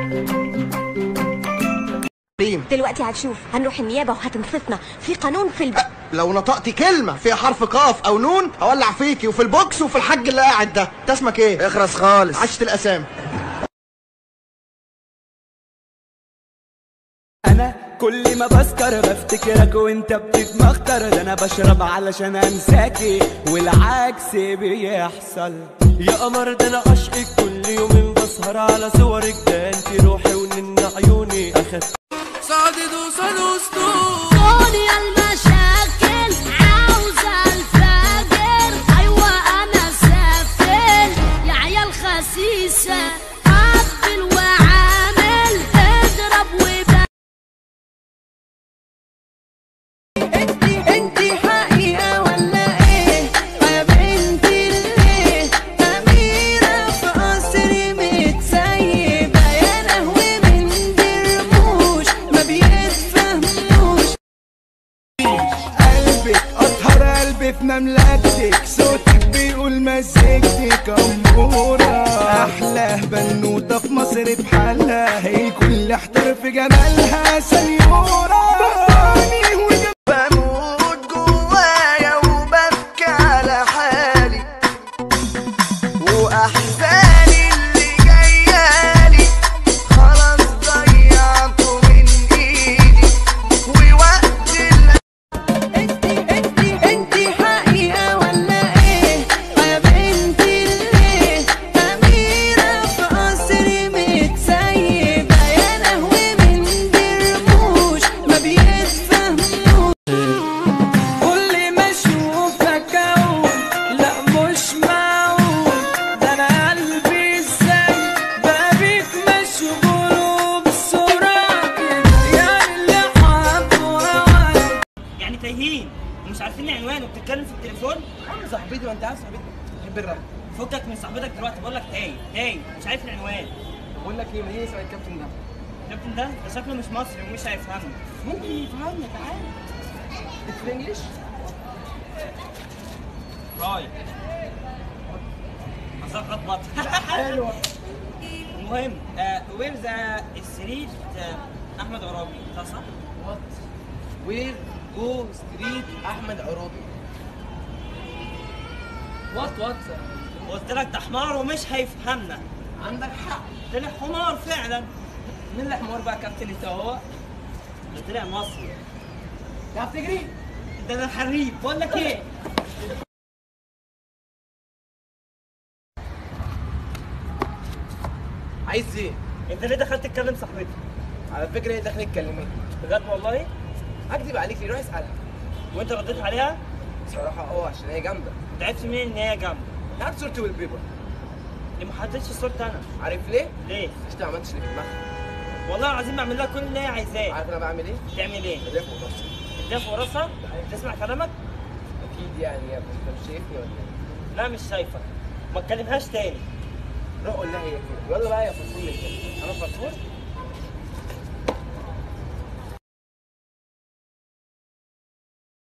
ريم دلوقتي هتشوف هنروح النيابة وهتنصفنا في قانون في الب... لو نطقتي كلمة فيها حرف قاف أو نون هولع فيكي وفي البوكس وفي الحاج اللي قاعد ده أنت اسمك إيه؟ اخرس خالص عشت الأسامي انا كل ما بسكر بفتكرك وانت بتتمخطر ده انا بشرب علشان انساكي والعكس بيحصل يا قمر ده انا عشقك كل يومين بسهر على صورك ده انت روحي ونن عيوني اخدت صعدت وصل وسطول دنيا المشاكل عاوزة الفجر أيوة أنا سافل يا عيال خسيسة قبل وعامل اضرب وبقى انتي انتي حقيقة ولا ايه يا بنتي ليه أميرة في قصري متسيبة يا لهوي من درموش ما بيتفهموش قلبك اطهر قلبي في مملكتك صوتك بيقول مزيكتك اموره احلى بنوته في مصر بحالها هي الكل احتر في جمالها سنيوره بموت جوايا وببكي على حالي واحزاني اللي جايالي خلاص ضيعته من ايدي ووقت اللي انتي انتي انتي حقيقة ولا ايه يا بنتي ليه أميرة في قصري متسيبة يا لهوي من درموش ما بيتفهموش كل ما اشوفك اقول لا مش معقول ده انا قلبي ازاي بابيك مشغول وبسرعه كده يعني اللي حبه هواك يعني تايهين ومش عارفين العنوان وبتتكلم في التليفون صاحبتي ما انت عارف صاحبتي بتحب الراب فكك من صاحبتك دلوقتي بقول لك تايه تايه مش عارف العنوان بقول لك ايه ما هي اسمها الكابتن ده الكابتن ده ده شكله مش مصري ومش هيفهمني ممكن يفهمني تعال في انجلش رايح هظبط بطل حلوه المهم وير ذا ستريت احمد عرابي ده صح؟ وات وير جو ستريت احمد عرابي وات وات قلت لك ده حمار ومش هيفهمنا عندك حق طلع حمار فعلا مين اللي حمار بقى كابتن انت هو ده طلع مصري تعرف تجري ده انا حريف بقول لك ايه عايز ايه انت ليه دخلت تتكلم صاحبتي على فكره هي داخله تكلمني بجد والله اكذب عليك ليه روح اسالها وانت رديت عليها بصراحه اه عشان هي جامده انت عرفت منين ان هي جنب هات صورتي والبيبر ليه ما حطيتش صورتي انا عارف ليه؟ ليه عشان ما عملتش اللي في دماغها والله العظيم بعمل لها كل اللي هي عايزاه عارف انا بعمل ايه؟ تعمل ايه بدافع ونفسي اديها في راسها تسمع كلامك اكيد يعني يا ابني انت مش شايفني ولا ايه؟ لا مش شايفك ما تكلمهاش تاني روح قول لها هي كده يلا بقى يا فصول كده انا فرفور